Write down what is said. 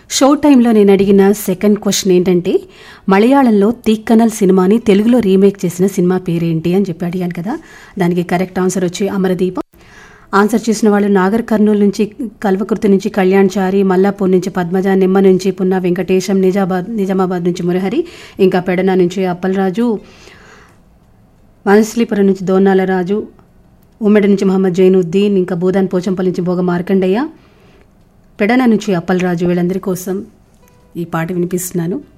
show టైంలో నేను అడిగిన సెకండ్ క్వశ్చన్ ఏంటంటే మలయాళంలో తీక్కనల్ సినిమాని తెలుగులో రీమేక్ చేసిన సినిమా పేరేంటి అని చెప్పి అడిగాను కదా దానికి కరెక్ట్ ఆన్సర్ వచ్చి అమరదీపం ఆన్సర్ చేసిన వాళ్ళు నాగర్ కర్నూలు నుంచి కల్వకుర్తి నుంచి కళ్యాణ్ చారి మల్లాపూర్ నుంచి పద్మజ నిమ్మ నుంచి పున్న వెంకటేశం నిజాబాద్ నిజామాబాద్ నుంచి మురహరి ఇంకా పెడన నుంచి అప్పలరాజు వనశ్లీపురం నుంచి దోనాల రాజు ఉమ్మడి నుంచి మహమ్మద్ జైనుద్దీన్ ఇంకా బూదాన్ పోచంపల్లి నుంచి భోగ మార్కండయ్య పెడన నుంచి అప్పలరాజు వీళ్ళందరి కోసం ఈ పాట వినిపిస్తున్నాను